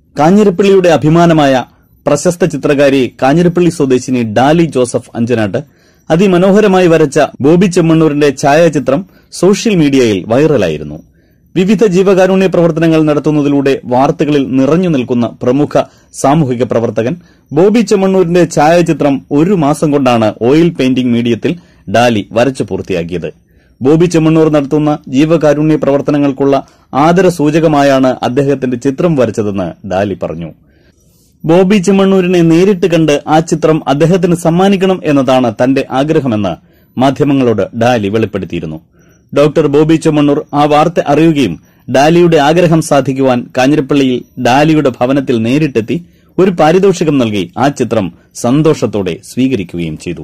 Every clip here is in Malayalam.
കാഞ്ഞിരപ്പള്ളിയുടെ അഭിമാനമായ പ്രശസ്ത ചിത്രകാരി കാഞ്ഞിരപ്പള്ളി സ്വദേശിനി ഡാലി ജോസഫ് അഞ്ചനാട്ട് അതിമനോഹരമായി വരച്ച ബോബി ചെമ്മണ്ണൂരിന്റെ ഛായാചിത്രം സോഷ്യൽ മീഡിയയിൽ വൈറലായിരുന്നു വിവിധ ജീവകാരുണ്യ പ്രവർത്തനങ്ങൾ നടത്തുന്നതിലൂടെ വാർത്തകളിൽ നിറഞ്ഞു നിൽക്കുന്ന പ്രമുഖ സാമൂഹിക പ്രവർത്തകൻ ബോബി ചെമ്മണ്ണൂരിന്റെ ഛായാചിത്രം ഒരു മാസം കൊണ്ടാണ് ഓയിൽ പെയിന്റിംഗ് മീഡിയത്തിൽ ഡാലി വരച്ചു പൂർത്തിയാക്കിയത് ബോബി ചെമ്മണ്ണൂർ നടത്തുന്ന ജീവകാരുണ്യ പ്രവർത്തനങ്ങൾക്കുള്ള ആദര സൂചകമായാണ് അദ്ദേഹത്തിന്റെ ചിത്രം വരച്ചതെന്ന് ഡാലി പറഞ്ഞു ബോബി ചെമ്മണ്ണൂരിനെ നേരിട്ട് കണ്ട് ആ ചിത്രം അദ്ദേഹത്തിന് സമ്മാനിക്കണം എന്നതാണ് തന്റെ ആഗ്രഹമെന്ന് മാധ്യമങ്ങളോട് ഡാലി വെളിപ്പെടുത്തിയിരുന്നു ഡോക്ടർ ബോബി ചെമ്മണ്ണൂർ ആ വാർത്ത അറിയുകയും ഡാലിയുടെ ആഗ്രഹം സാധിക്കുവാൻ കാഞ്ഞിരപ്പള്ളിയിൽ ഡാലിയുടെ ഭവനത്തിൽ നേരിട്ടെത്തി ഒരു പാരിതോഷികം നൽകി ആ ചിത്രം സന്തോഷത്തോടെ സ്വീകരിക്കുകയും ചെയ്തു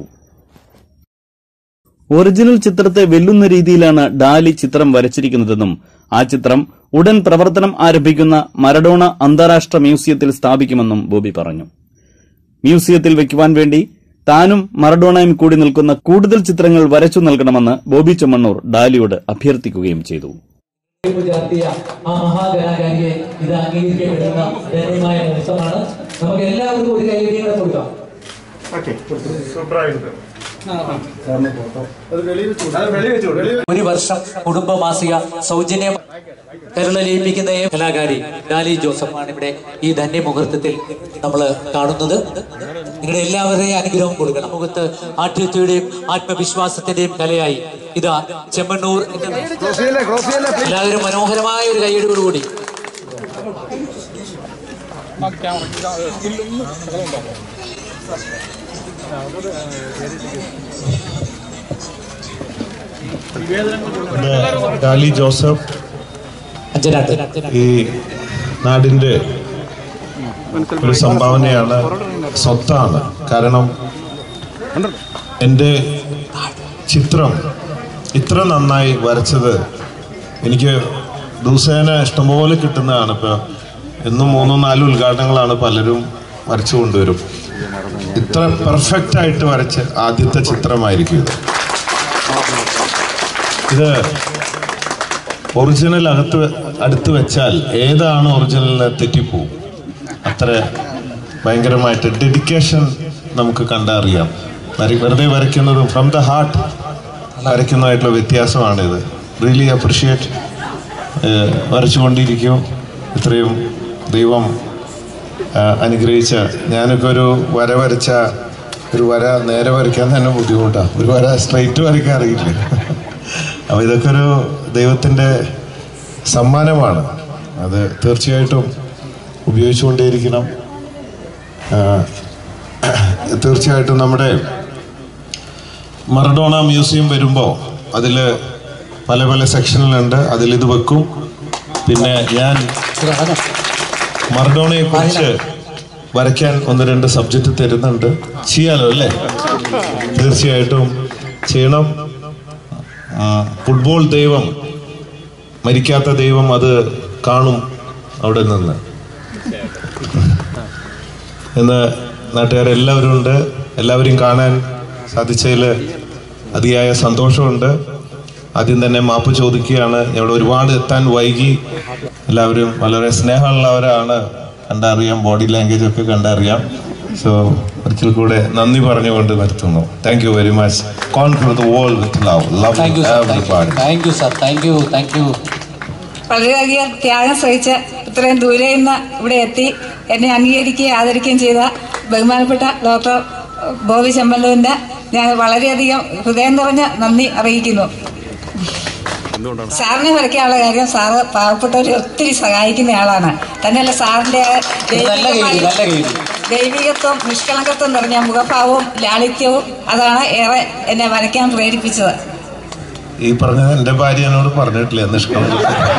ഒറിജിനൽ ചിത്രത്തെ വെല്ലുന്ന രീതിയിലാണ് ഡാലി ചിത്രം വരച്ചിരിക്കുന്നതെന്നും ആ ചിത്രം ഉടൻ പ്രവർത്തനം ആരംഭിക്കുന്ന മരഡോണ അന്താരാഷ്ട്ര മ്യൂസിയത്തിൽ സ്ഥാപിക്കുമെന്നും ബോബി പറഞ്ഞു മ്യൂസിയത്തിൽ വയ്ക്കുവാൻ വേണ്ടി താനും മറഡോണയും കൂടി നിൽക്കുന്ന കൂടുതൽ ചിത്രങ്ങൾ വരച്ചു നൽകണമെന്ന് ബോബി ചെമ്മണ്ണൂർ ഡാലിയോട് അഭ്യർത്ഥിക്കുകയും ചെയ്തു ചാർത്തിയ ആ മഹാകലാകാരിയെ ഇത് അംഗീകരിക്കപ്പെടുന്ന ധന്യമായ നിമിഷമാണ് നമുക്ക് എല്ലാവർക്കും ഒരു കൈയടിയും കൂടെ കൊടുക്കാം ഒരു വർഷം കുടുംബമാസിക സൗജന്യം കരുളലിയിപ്പിക്കുന്ന ഈ കലാകാരി ഡാലി ജോസഫാണ് ഇവിടെ ഈ ധന്യമുഹൂർത്തത്തിൽ നമ്മൾ കാണുന്നത് നിങ്ങളുടെ എല്ലാവരുടെയും അനുഗ്രഹം കൊടുക്കണം മുഖത്ത് ആഠ്യത്വയുടെയും ആത്മവിശ്വാസത്തിന്റെയും കലയായി ഇതാ ചെമ്മണ്ണൂർ എന്ന എല്ലാവരും മനോഹരമായ ഒരു കൈയടിയോടുകൂടി ഇത് ഡാലി ജോസഫ് അഞ്ചനാട്ട് ഈ നാടിന്റെ ഒരു സംഭാവനയാണ് സ്വത്താണ് കാരണം എൻ്റെ ചിത്രം ഇത്ര നന്നായി വരച്ചത് എനിക്ക് ദിവസേന ഇഷ്ടംപോലെ കിട്ടുന്നതാണ് ഇപ്പോൾ എന്നും മൂന്നും നാലും ഉദ്ഘാടനങ്ങളാണ് പലരും വരച്ചു കൊണ്ടുവരും ഇത്ര പെർഫെക്റ്റ് ആയിട്ട് വരച്ച ആദ്യത്തെ ചിത്രമായിരിക്കും ഇത് ഇത് ഒറിജിനൽ അകത്ത് വെ- അടുത്ത് വെച്ചാൽ ഏതാണ് ഒറിജിനലിനെ തെറ്റിപ്പോവും അത്ര ഭയങ്കരമായിട്ട് ഡെഡിക്കേഷൻ നമുക്ക് കണ്ടറിയാം വര- വെറുതെ വരയ്ക്കുന്നതും ഫ്രം ദ ഹാർട്ട് വരയ്ക്കുന്നതായിട്ടുള്ള വ്യത്യാസമാണിത് റിയലി അപ്രിഷിയേറ്റ് വരച്ചുകൊണ്ടിരിക്കും ഇത്രയും ദൈവം ആ, അനുഗ്രഹിച്ച ഞാനൊക്കെ ഒരു വര വരച്ച ഒരു വര നേരെ വരയ്ക്കാൻ തന്നെ ബുദ്ധിമുട്ടാണ് ഒരു വര സ്ട്രൈറ്റ് വരയ്ക്കാൻ അറിയില്ല അപ്പോൾ ഇതൊക്കെ ഒരു ദൈവത്തിൻ്റെ സമ്മാനമാണ് അത് തീർച്ചയായിട്ടും ഉപയോഗിച്ചുകൊണ്ടേയിരിക്കണം ആ, തീർച്ചയായിട്ടും നമ്മുടെ മറഡോണ മ്യൂസിയം വരുമ്പോൾ അതിൽ പല പല സെക്ഷനിലുണ്ട് അതിലിത് വെക്കും പിന്നെ ഞാൻ മറഡോണയെ കുറിച്ച് വരയ്ക്കാൻ ഒന്ന് രണ്ട് സബ്ജക്റ്റ് തരുന്നുണ്ട് ചെയ്യാലോ അല്ലേ തീർച്ചയായിട്ടും ചെയ്യണം ആ, ഫുട്ബോൾ ദൈവം മരിക്കാത്ത ദൈവം അത് കാണും അവിടെ നിന്ന് എന്ന് നാട്ടുകാരെല്ലാവരും ഉണ്ട് എല്ലാവരെയും കാണാൻ സാധിച്ചതിൽ അതിയായ സന്തോഷമുണ്ട് ആദ്യം തന്നെ മാപ്പ് ചോദിക്കുകയാണ് ഇവിടെ ഒരുപാട് എത്താൻ വൈകി എല്ലാവരും വളരെ സ്നേഹമുള്ളവരാണ് കണ്ടറിയാം ബോഡി ലാംഗ്വേജ് ഒക്കെ കണ്ടറിയാം സോ ഒരിക്കൽ കൂടെ നന്ദി പറഞ്ഞുകൊണ്ട് നിർത്തുന്നു thank you very much conquer the world with love love thank you sir everybody thank you sir thank you thank you വളരെയധികം ത്യാഗം സഹിച്ച് ഇത്രയും ദൂരെ നിന്ന് ഇവിടെ എത്തി എന്നെ അംഗീകരിക്കുകയും ആദരിക്കുകയും ചെയ്ത ബഹുമാനപ്പെട്ട ഡോക്ടർ ബോബി ചെമ്മല്ലൂരിന്റെ ഞാൻ വളരെയധികം ഹൃദയം നിറഞ്ഞ നന്ദി അറിയിക്കുന്നു സാറിനെ വരയ്ക്കാനുള്ള കാര്യം സാറ് പാവപ്പെട്ടവരെ ഒത്തിരി സഹായിക്കുന്ന ആളാണ് തന്നെയല്ല സാറിന്റെ നല്ല കൈ നല്ല കൈ ദൈവികത്വം നിഷ്കളങ്കത്വം നിറഞ്ഞ മുഖഭാവവും ലാളിത്യവും അതാണ് ഏറെ എന്നെ വരയ്ക്കാൻ പ്രേരിപ്പിച്ചത് ഈ പറഞ്ഞത് എന്റെ ഭാര്യ എന്നോട് പറഞ്ഞിട്ടില്ല നിഷ്കളങ്ക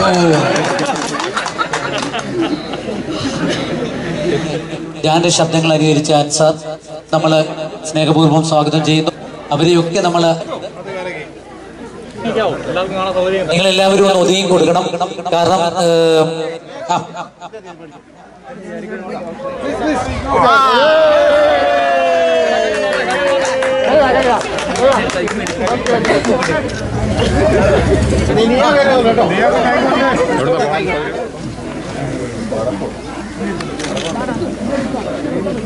ഞാന്റെ ശബ്ദങ്ങൾ അനുകരിച്ച അൻസാർ നമ്മൾ സ്നേഹപൂർവ്വം സ്വാഗതം ചെയ്യുന്നു അവരെയൊക്കെ നമ്മൾ നിങ്ങൾ എല്ലാവരും ഒന്ന് ഒതുങ്ങി കൊടുക്കണം കാരണം ഏഹ്, ആ,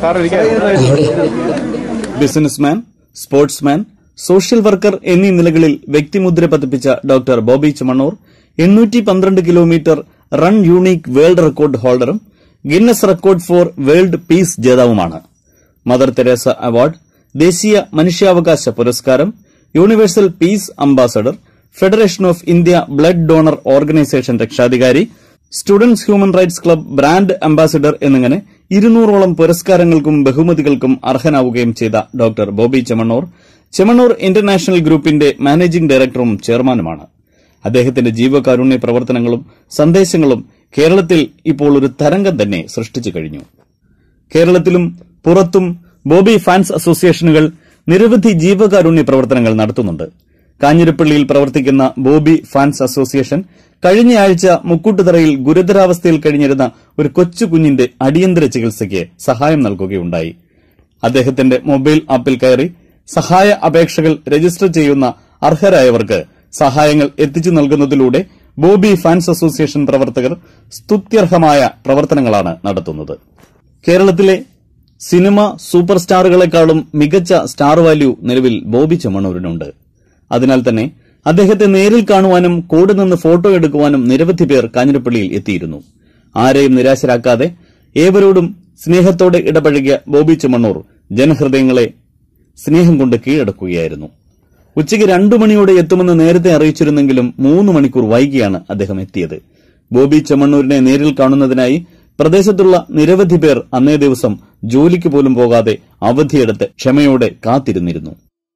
ബിസിനസ്മാൻ സ്പോർട്സ്മാൻ സോഷ്യൽ വർക്കർ എന്നീ നിലകളിൽ വ്യക്തിമുദ്ര പതിപ്പിച്ച ഡോക്ടർ ബോബി ചമണ്ണൂർ എണ്ണൂറ്റി പന്ത്രണ്ട് kilometre run unique world record ഹോൾഡറും Guinness record for world peace ജേതാവുമാണ് മദർ തെരേസ അവാർഡ് ദേശീയ മനുഷ്യാവകാശ പുരസ്കാരം universal peace ambassador federation of India blood donor organisation രക്ഷാധികാരി students human rights club brand ambassador എന്നിങ്ങനെ ഇരുന്നൂറോളം പുരസ്കാരങ്ങൾക്കും ബഹുമതികൾക്കും അർഹനാവുകയും ചെയ്ത ഡോക്ടർ ബോബി ചെമ്മണ്ണൂർ ചെമ്മണ്ണൂർ ഇന്റർനാഷണൽ ഗ്രൂപ്പിന്റെ മാനേജിംഗ് ഡയറക്ടറും ചെയർമാനുമാണ് അദ്ദേഹത്തിന്റെ ജീവകാരുണ്യ പ്രവർത്തനങ്ങളും സന്ദേശങ്ങളും കേരളത്തിൽ ഇപ്പോൾ ഒരു തരംഗം തന്നെ സൃഷ്ടിച്ചു കഴിഞ്ഞു കേരളത്തിലും പുറത്തും ബോബി ഫാൻസ് അസോസിയേഷനുകൾ നിരവധി ജീവകാരുണ്യ പ്രവർത്തനങ്ങൾ നടത്തുന്നുണ്ട് കാഞ്ഞിരപ്പള്ളിയിൽ പ്രവർത്തിക്കുന്ന ബോബി ഫാൻസ് അസോസിയേഷൻ കഴിഞ്ഞയാഴ്ച മുക്കൂട്ടുതറയിൽ ഗുരുതരാവസ്ഥയിൽ കഴിഞ്ഞിരുന്ന ഒരു കൊച്ചു കുഞ്ഞിന്റെ അടിയന്തര ചികിത്സയ്ക്ക് സഹായം നൽകുകയുണ്ടായി അദ്ദേഹത്തിന്റെ മൊബൈൽ ആപ്പിൽ കയറി സഹായ അപേക്ഷകൾ രജിസ്റ്റർ ചെയ്യുന്ന അർഹരായവർക്ക് സഹായങ്ങൾ എത്തിച്ചു നൽകുന്നതിലൂടെ ബോബി ഫാൻസ് അസോസിയേഷൻ പ്രവർത്തകർ സ്തുത്യർഹമായ പ്രവർത്തനങ്ങളാണ് നടത്തുന്നത് കേരളത്തിലെ സിനിമ സൂപ്പർ സ്റ്റാറുകളെക്കാളും മികച്ച സ്റ്റാർ വാല്യൂ നിലവിൽ ബോബി ചെമ്മണ്ണൂരിനുണ്ട് അതിനാൽ തന്നെ അദ്ദേഹത്തെ നേരിൽ കാണുവാനും കൂടെ നിന്ന് ഫോട്ടോ എടുക്കുവാനും നിരവധി പേർ കാഞ്ഞിരപ്പള്ളിയിൽ എത്തിയിരുന്നു ആരെയും നിരാശരാക്കാതെ ഏവരോടും സ്നേഹത്തോടെ ഇടപഴകിയ ബോബി ചെമ്മണ്ണൂർ ജനഹൃദയങ്ങളെ സ്നേഹം കൊണ്ട് കീഴടക്കുകയായിരുന്നു ഉച്ചയ്ക്ക് രണ്ടു മണിയോടെ എത്തുമെന്ന് നേരത്തെ അറിയിച്ചിരുന്നെങ്കിലും മൂന്ന് മണിക്കൂർ വൈകിയാണ് അദ്ദേഹം എത്തിയത് ബോബി ചെമ്മണ്ണൂരിനെ നേരിൽ കാണുന്നതിനായി പ്രദേശത്തുള്ള നിരവധി പേർ അന്നേ ദിവസം ജോലിക്ക് പോലും പോകാതെ അവധിയെടുത്ത് ക്ഷമയോടെ കാത്തിരുന്നിരുന്നു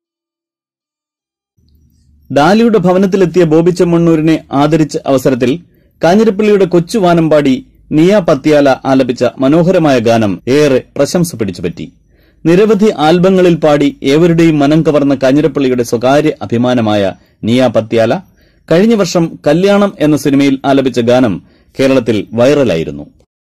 ഡാലിയുടെ ഭവനത്തിലെത്തിയ ബോബി ചെമ്മണ്ണൂരിനെ ആദരിച്ച അവസരത്തിൽ കാഞ്ഞിരപ്പള്ളിയുടെ കൊച്ചു വാനമ്പാടി നിയ പത്യാല ആലപിച്ച മനോഹരമായ ഗാനം ഏറെ പ്രശംസ പിടിച്ചുപറ്റി നിരവധി ആൽബങ്ങളിൽ പാടി ഏവരുടെയും മനം കവർന്ന കാഞ്ഞിരപ്പള്ളിയുടെ സ്വകാര്യ അഭിമാനമായ നിയ പത്യാല കഴിഞ്ഞ വർഷം കല്യാണം എന്ന സിനിമയിൽ ആലപിച്ച ഗാനം കേരളത്തിൽ വൈറലായിരുന്നു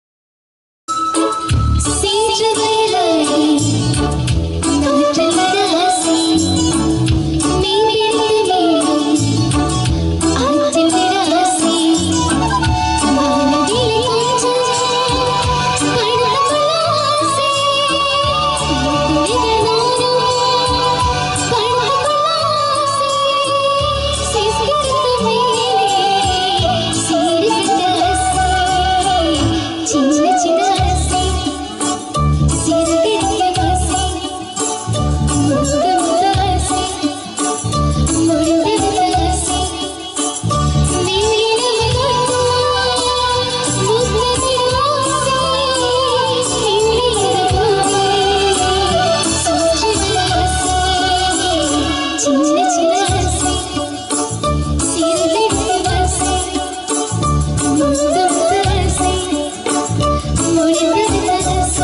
ചിന്ന ചിന്ന ആസை சிறுகிட்ட ஆசை முருக முருக ஆசை முருக முருக ஆசை நீல மகா முருக ஆசை நீல மகா சோச்சு ஆசை சின்ன சின்ன ஆசை சிறுகிட்ட ஆசை முருக முருக ஆசை முருக முருக ஆசை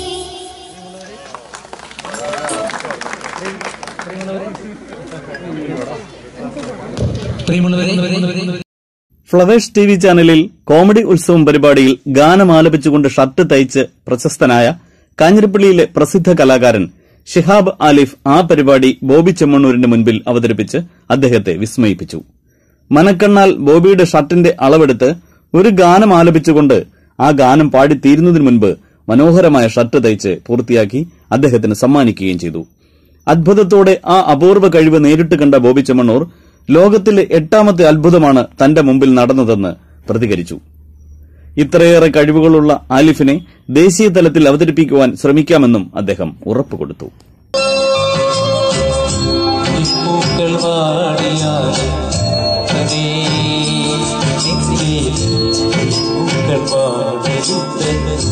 പ്രിയമുള്ളവരെ ഫ്ലവേഴ്സ് ടി വി ചാനലിൽ കോമഡി ഉത്സവം പരിപാടിയിൽ ഗാനം ആലപിച്ചുകൊണ്ട് ഷർട്ട് തയ്ച്ച് പ്രശസ്തനായ കാഞ്ഞിരപ്പള്ളിയിലെ പ്രസിദ്ധ കലാകാരൻ ഷിഹാബ് ആലിഫ് ആ പരിപാടി ബോബി ചെമ്മണ്ണൂരിന്റെ മുൻപിൽ അവതരിപ്പിച്ച് അദ്ദേഹത്തെ വിസ്മയിപ്പിച്ചു മനക്കണ്ണാൽ ബോബിയുടെ ഷർട്ടിന്റെ അളവെടുത്ത് ഒരു ഗാനം ആലപിച്ചുകൊണ്ട് ആ ഗാനം പാടി തീരുന്നതിന് മുൻപ് മനോഹരമായ ഷർട്ട് തയ്ച്ച് പൂർത്തിയാക്കി അദ്ദേഹത്തിന് സമ്മാനിക്കുകയും ചെയ്തു അത്ഭുതത്തോടെ ആ അപൂർവ കഴിവ് നേരിട്ട് കണ്ട ബോബി ചെമ്മണ്ണൂർ ലോകത്തിലെ എട്ടാമത്തെ അത്ഭുതമാണ് തന്റെ മുമ്പിൽ നടന്നതെന്ന് പ്രതികരിച്ചു ഇത്രയേറെ കഴിവുകളുള്ള ആലിഫിനെ ദേശീയ തലത്തിൽ അവതരിപ്പിക്കുവാൻ ശ്രമിക്കാമെന്നും അദ്ദേഹം ഉറപ്പുകൊടുത്തു പൂക്കൾ വാടിയാൽ അതേ പൂക്കൾ വാടിയത്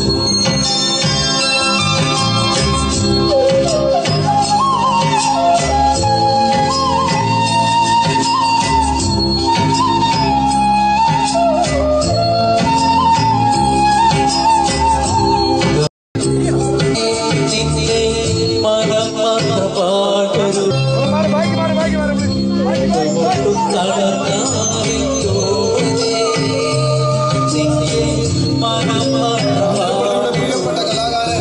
മനം മത പാടൊരു പ്രിയപ്പെട്ട കലാകാരൻ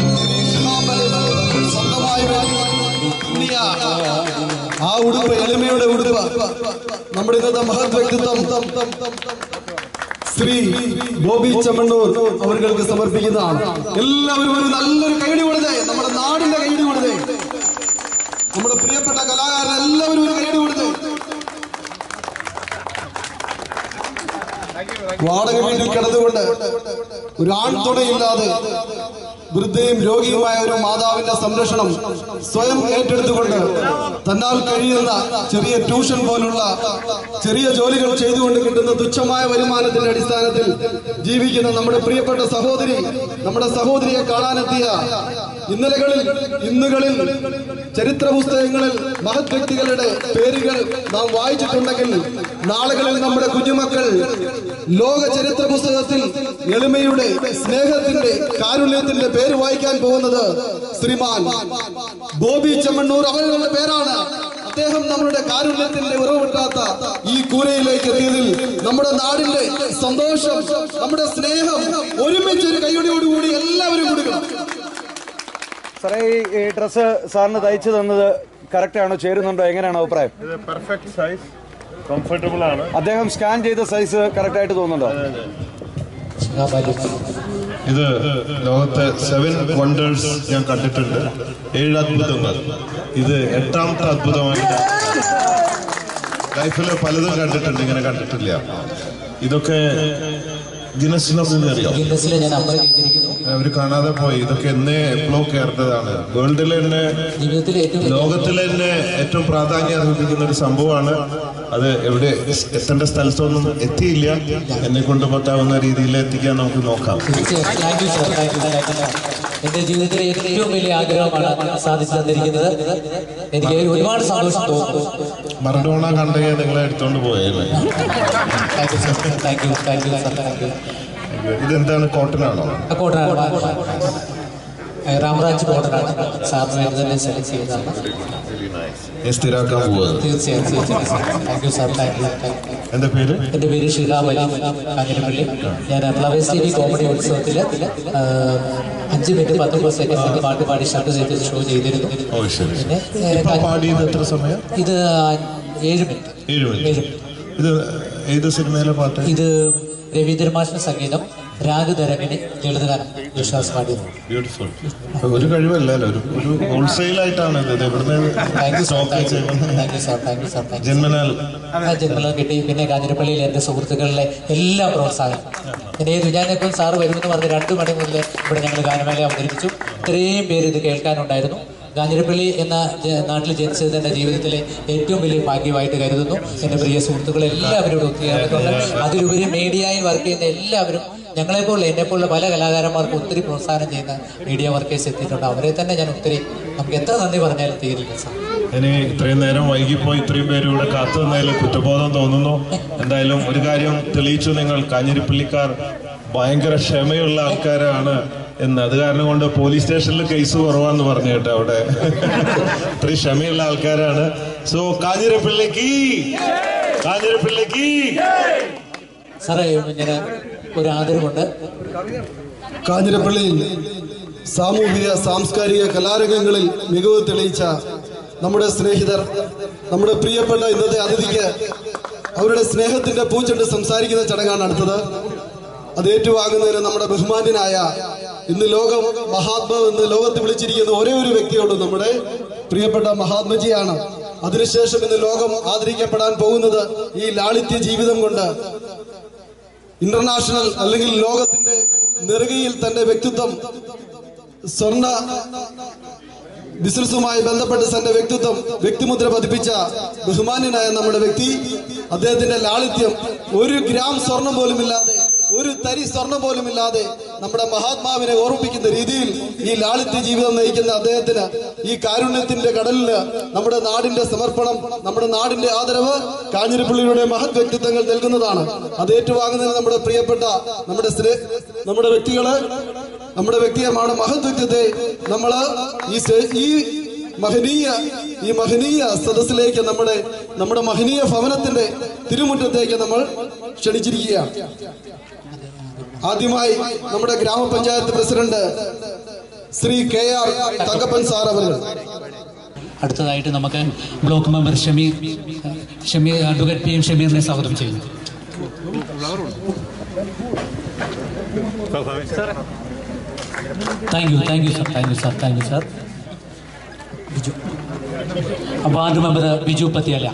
സ്വന്തമായി തുന്നിയ ആ ഉടുപ്പ് എളിമയുടെ ഉടുപ്പ് നമ്മുടെ ഇന്നത്തെ മഹത് വ്യക്തിത്വം ശ്രീ ബോബി ചെമ്മണ്ണൂർ അവർക്ക് സമർപ്പിക്കുന്നതാണ് എല്ലാവരും ഒരു നല്ലൊരു കൈയടി കൊടുത്തേ നമ്മുടെ നാടിന്റെ കൈയടി കൊടുത്തേ നമ്മുടെ പ്രിയപ്പെട്ട കലാകാരൻ എല്ലാവരും ഒരു കൈയടി കൊടുത്തേ വാടക വീട്ടിൽ കിടന്നുകൊണ്ട് ഒരു ആൺതുണയില്ലാതെ വൃദ്ധയും രോഗിയുമായ ഒരു മാതാവിന്റെ സംരക്ഷണം സ്വയം ഏറ്റെടുത്തുകൊണ്ട് തന്നാൽ കഴിയുന്ന ചെറിയ ട്യൂഷൻ പോലുള്ള ചെറിയ ജോലികൾ ചെയ്തുകൊണ്ട് കിട്ടുന്ന തുച്ഛമായ വരുമാനത്തിന്റെ അടിസ്ഥാനത്തിൽ ജീവിക്കുന്ന നമ്മുടെ പ്രിയപ്പെട്ട സഹോദരി നമ്മുടെ സഹോദരിയെ കാണാനെത്തിയ ഇന്നലകളിൽ ഇന്നുകളിൽ ചരിത്ര പുസ്തകങ്ങളിൽ മഹത് വ്യക്തികളുടെ പേരുകൾ നാം വായിച്ചിട്ടുണ്ടെങ്കിൽ നാളുകളിൽ നമ്മുടെ കുഞ്ഞുമക്കൾ ലോക ചരിത്ര പുസ്തകത്തിൽ എളിമയുടെ സ്നേഹത്തിന്റെ കാരുണ്യത്തിന്റെ പേര് വായിക്കാൻ പോകുന്നത് ശ്രീമാൻ ബോബി ചെമ്മണ്ണൂർ അവരുടെ പേരാണ് അദ്ദേഹം നമ്മുടെ കാരുണ്യത്തിന്റെ ഉറവിട്ടാത്ത ഈ കൂരയിലേക്ക് എത്തിയതിൽ നമ്മുടെ നാടിന്റെ സന്തോഷം നമ്മുടെ സ്നേഹം ഒരുമിച്ച് ഒരു കൈയോടിയോടുകൂടി എല്ലാവരും കൊടുക്കണം സാറേ ഈ- ഈ ഡ്രസ്സ് സാറിന് തയ്ച്ചു തന്നത് കറക്റ്റ് ആണോ ചേരുന്നുണ്ടോ എങ്ങനെയാണ് അഭിപ്രായം ഇത് പെർഫെക്റ്റ് സൈസ് കംഫർട്ടബിൾ ആണ് അദ്ദേഹം സ്കാൻ ചെയ്ത സൈസ് കറക്റ്റ് ആയിട്ട് തോന്നുന്നുണ്ടോ ഇത് ലോകത്തെ സെവൻ വണ്ടേഴ്സ് ഞാൻ കണ്ടിട്ടുണ്ട് ഏഴ് അത്ഭുതങ്ങൾ ഇത് എട്ടാമത്തെ അത്ഭുതമാണ് ലൈഫിൽ പലതും കണ്ടിട്ടുണ്ട് ഇങ്ങനെ കണ്ടിട്ടില്ല ഇതൊക്കെ ഗിനസിനൊക്കെ അറിയാം ഗിന്നസിൽ ഞാൻ നമ്പർ ചെയ്തിരിക്കുന്നു അവർ കാണാതെ പോയി ഇതൊക്കെ എന്നേ എപ്പോഴും കയറുന്നതാണ് വേൾഡിൽ തന്നെ ജീവിതത്തിലെ ഏറ്റവും വലിയ ലോകത്തിൽ തന്നെ ഏറ്റവും പ്രാധാന്യം അർഹിക്കുന്ന ഒരു സംഭവമാണ് അത് എവിടെ എത്തേണ്ട സ്ഥലത്തൊന്നും എത്തിയില്ല എന്നെ കൊണ്ട് പറ്റാവുന്ന രീതിയിൽ എത്തിക്കാൻ നമുക്ക് നോക്കാം തീർച്ചയായും thank you sir thank you thank you എന്റെ ജീവിതത്തിലെ ഏറ്റവും വലിയ ആഗ്രഹമാണ് സാധിച്ചു തന്നിരിക്കുന്നത് എനിക്ക് ഒരുപാട് സന്തോഷം തോന്നുന്നു മറഡോണ കണ്ടെങ്കിൽ നിങ്ങളെ എടുത്തോണ്ട് പോയല്ലേ thank you sir thank you thank you sir thank you ഇതെന്താണ് കോട്ടൺ ആണോ കോട്ടനാണ് രാമരാജ് കോട്ടനാണ് സാറിന് വേണ്ടി തന്നെ സെലക്ട് ചെയ്തതാണ് ഞാൻ സ്ഥിരാക്കാൻ പോവുക തീർച്ചയായും തീർച്ചയായും sir thank you sir thank you thank you എന്റെ പേര് എൻ്റെ പേര് ഷിഹാബ് അലി കാഞ്ഞിരപ്പള്ളി ഞാൻ ഫ്ലവേഴ്സ് ടി വി കോമഡി ഉത്സവത്തിൽ അഞ്ച് മിനിറ്റ് പത്തൊമ്പത് സെക്കൻഡ് പാട്ട് പാടി ഷട്ട് ചെയ്ത് ഷോ ചെയ്തിരുന്നു ഓ ശരി ശരി. പിന്നെ ഇപ്പൊ ഏഹ്, പാടിയത് എത്ര സമയം ഇത് ഏഴ് മിനിറ്റ് ഏഴ് മിനിറ്റ് ഇത് ഏത് സിനിമയിലെ പാട്ട് ഇത് രവീന്ദ്ര മാഷിന്റെ സംഗീതം രാഗതരങ്ങിന് ലളിതഗാനം വിശ്വാസ് പാടിയത് ബ്യൂട്ടിഫുൾ ഒരു കഴിവല്ലല്ലോ ഒരു ഒരു ഹോൾസെയിൽ ആയിട്ടാണ് ഇത് ഇവിടുന്ന് thank you sir stock thank you ചെയ്യുന്നത് thank you sir thank you sir thank you ജന്മനാൽ ആ ജന്മനം കിട്ടി പിന്നെ കാഞ്ഞിരപ്പള്ളിയിൽ എൻ്റെ സുഹൃത്തുക്കളിലെ എല്ലാ പ്രോത്സാഹനം പിന്നെ ഏത് ഞാനിപ്പം സാറ് വരുമെന്ന് പറഞ്ഞ് രണ്ട് മണി മുതൽ ഇവിടെ ഞങ്ങൾ ഗാനമേള അവതരിപ്പിച്ചു ഇത്രയും പേര് ഇത് കേൾക്കാനുണ്ടായിരുന്നു കാഞ്ഞിരപ്പള്ളി എന്ന ജ- നാട്ടിൽ ജനിച്ചത് എൻ്റെ ജീവിതത്തിലെ ഏറ്റവും വലിയ ഭാഗ്യമായിട്ട് കരുതുന്നു എൻ്റെ പ്രിയ സുഹൃത്തുക്കൾ എല്ലാവരും ഇവിടെ ഒത്തുചേർന്നിട്ടുണ്ട് അതിലുപരി മീഡിയയിൽ വർക്ക് ചെയ്യുന്ന എല്ലാവരും ഞങ്ങളെപ്പോലുള്ള എന്നെപ്പോലുള്ള പല കലാകാരന്മാർക്കും ഒത്തിരി പ്രോത്സാഹനം ചെയ്യുന്ന മീഡിയ വർക്കേഴ്സ് എത്തിയിട്ടുണ്ട് അവരെ തന്നെ ഞാൻ ഒത്തിരി നമുക്ക് എത്ര നന്ദി പറഞ്ഞാലും തീരില്ല സാർ ഇനി ഇത്രയും നേരം വൈകിപ്പോയി ഇത്രയും പേര് ഇവിടെ കാത്തു നിന്നതിൽ കുറ്റബോധം തോന്നുന്നു എന്തായാലും ഒരു കാര്യം തെളിയിച്ചു നിങ്ങൾ കാഞ്ഞിരപ്പള്ളിക്കാർ ഭയങ്കര ക്ഷമയുള്ള ആൾക്കാരാണ് എന്ന് അത് കാരണം കൊണ്ട് പോലീസ് സ്റ്റേഷനിൽ കേസ് കുറവാന്ന് പറഞ്ഞു കേട്ടോ അവിടെ ഇത്രയും ക്ഷമയുള്ള ആൾക്കാരാണ് സോ കാഞ്ഞിരപ്പള്ളിക്ക് കാഞ്ഞിരപ്പള്ളിക്ക് സാറേ ഇങ്ങനെ ഒരു ആദരവുണ്ട് കാഞ്ഞിരപ്പള്ളിയിൽ സാമൂഹിക സാംസ്കാരിക കലാരംഗങ്ങളിൽ മികവ് തെളിയിച്ച നമ്മുടെ സ്നേഹിതർ നമ്മുടെ പ്രിയപ്പെട്ട ഇന്നത്തെ അതിഥിക്ക് അവരുടെ സ്നേഹത്തിന്റെ പൂച്ചെണ്ട് സംസാരിക്കുന്ന ചടങ്ങാണ് അടുത്തത് അത് ഏറ്റുവാങ്ങുന്നതിന് നമ്മുടെ ബഹുമാന്യനായ ഇന്ന് ലോകം മഹാത്മാ എന്ന് ലോകത്ത് വിളിച്ചിരിക്കുന്ന ഒരേ ഒരു വ്യക്തിയുള്ളൂ നമ്മുടെ പ്രിയപ്പെട്ട മഹാത്മജിയാണ് അതിനുശേഷം ഇന്ന് ലോകം ആദരിക്കപ്പെടാൻ പോകുന്നത് ഈ ലാളിത്യ ജീവിതം കൊണ്ട് ഇന്റർനാഷണൽ അല്ലെങ്കിൽ ലോകത്തിന്റെ നെറുകയിൽ തന്റെ വ്യക്തിത്വം സ്വർണ്ണ ബിസിനസ്സുമായി ബന്ധപ്പെട്ട് തന്റെ വ്യക്തിത്വം വ്യക്തിമുദ്ര പതിപ്പിച്ച ബഹുമാന്യനായ നമ്മുടെ വ്യക്തി അദ്ദേഹത്തിന്റെ ലാളിത്യം ഒരു ഗ്രാം സ്വർണം പോലും ഇല്ലാതെ ഒരു തരി സ്വർണം പോലും ഇല്ലാതെ നമ്മുടെ മഹാത്മാവിനെ ഓർമ്മിപ്പിക്കുന്ന രീതിയിൽ ഈ ലാളിത്യ ജീവിതം നയിക്കുന്ന അദ്ദേഹത്തിന് ഈ കാരുണ്യത്തിന്റെ കടലിന് നമ്മുടെ നാടിന്റെ സമർപ്പണം നമ്മുടെ നാടിന്റെ ആദരവ് കാഞ്ഞിരപ്പള്ളിയുടെ മഹത് വ്യക്തിത്വങ്ങൾ നൽകുന്നതാണ് അത് ഏറ്റുവാങ്ങുന്നതിന് നമ്മുടെ പ്രിയപ്പെട്ട നമ്മുടെ സ്നേ- നമ്മുടെ വ്യക്തികള് നമ്മുടെ വ്യക്തിയമാണ് മഹത് വ്യക്തിത്വത്തെ നമ്മള് ഈ സ്റ്റേ- ഈ മഹനീയ ഈ മഹനീയ സദസ്സിലേക്ക് നമ്മുടെ നമ്മുടെ മഹനീയ ഭവനത്തിന്റെ തിരുമുറ്റത്തേക്ക് നമ്മൾ ക്ഷണിച്ചിരിക്കുകയാണ് ആദ്യമായി നമ്മുടെ ഗ്രാമപഞ്ചായത്ത് പ്രസിഡന്റ് ശ്രീ കെ ആർ തങ്കപ്പൻ സാർ അവർ അടുത്തതായിട്ട് നമുക്ക് block member Shameer Shameer advocate P M ഷമീറിനെ സ്വാഗതം ചെയ്യുന്നു thank you thank you sir thank you sir thank you sir Biju ward member Biju Pathiyala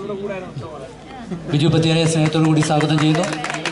Biju പത്തിയാലയെ സ്നേഹത്തോടു കൂടി സ്വാഗതം ചെയ്യുന്നു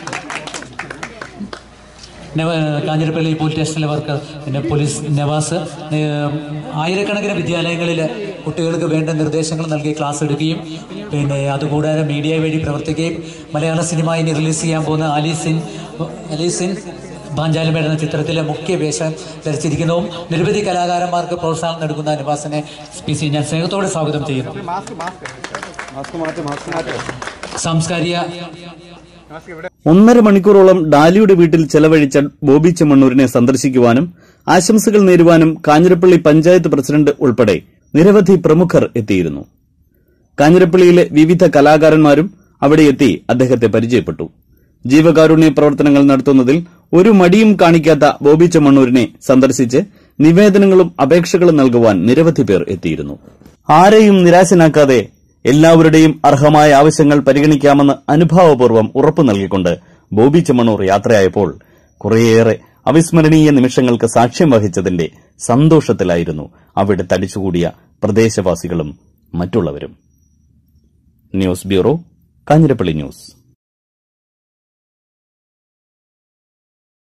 നവ കാഞ്ഞിരപ്പള്ളി പോലീസ് സ്റ്റേഷനിലെ വർക്കർ പിന്നെ പോലീസ് നവാസ് ഏഹ്, ആയിരക്കണക്കിന് വിദ്യാലയങ്ങളിൽ കുട്ടികൾക്ക് വേണ്ട നിർദ്ദേശങ്ങൾ നൽകി ക്ലാസ് എടുക്കുകയും പിന്നെ അതുകൂടാതെ മീഡിയ വഴി പ്രവർത്തിക്കുകയും മലയാള സിനിമ ഇനി റിലീസ് ചെയ്യാൻ പോകുന്ന അലീസിൻ അലീസിൻ പാഞ്ചാലിമേട് എന്ന ചിത്രത്തിലെ മുഖ്യ വേഷം ധരിച്ചിരിക്കുന്നതും നിരവധി കലാകാരന്മാർക്ക് പ്രോത്സാഹനം നൽകുന്ന നിവാസിനെ പി സി ഞാൻ സ്നേഹത്തോടെ സ്വാഗതം ചെയ്യുന്നു മാസ്ക് മാറ്റി മാസ്ക് മാറ്റി സാംസ്കാരിക ഒന്നര മണിക്കൂറോളം ഡാലിയുടെ വീട്ടിൽ ചെലവഴിച്ച ബോബി ചെമ്മണ്ണൂരിനെ സന്ദർശിക്കുവാനും ആശംസകൾ നേരുവാനും കാഞ്ഞിരപ്പള്ളി പഞ്ചായത്ത് പ്രസിഡന്റ് ഉൾപ്പെടെ നിരവധി പ്രമുഖർ എത്തിയിരുന്നു കാഞ്ഞിരപ്പള്ളിയിലെ വിവിധ കലാകാരന്മാരും അവിടെ എത്തി അദ്ദേഹത്തെ പരിചയപ്പെട്ടു ജീവകാരുണ്യ പ്രവർത്തനങ്ങൾ നടത്തുന്നതിൽ ഒരു മടിയും കാണിക്കാത്ത ബോബി ചെമ്മണ്ണൂരിനെ സന്ദർശിച്ച് നിവേദനങ്ങളും അപേക്ഷകളും നൽകുവാൻ നിരവധി പേർ എത്തിയിരുന്നു ആരെയും നിരാശനാക്കാതെ എല്ലാവരുടെയും അർഹമായ ആവശ്യങ്ങൾ പരിഗണിക്കാമെന്ന് അനുഭാവപൂർവ്വം ഉറപ്പു നൽകിക്കൊണ്ട് ബോബി ചെമ്മണ്ണൂർ യാത്രയായപ്പോൾ കുറേയേറെ അവിസ്മരണീയ നിമിഷങ്ങൾക്ക് സാക്ഷ്യം വഹിച്ചതിന്റെ സന്തോഷത്തിലായിരുന്നു അവിടെ തടിച്ചുകൂടിയ പ്രദേശവാസികളും മറ്റുള്ളവരും ന്യൂസ് ബ്യൂറോ കാഞ്ഞിരപ്പള്ളി ന്യൂസ്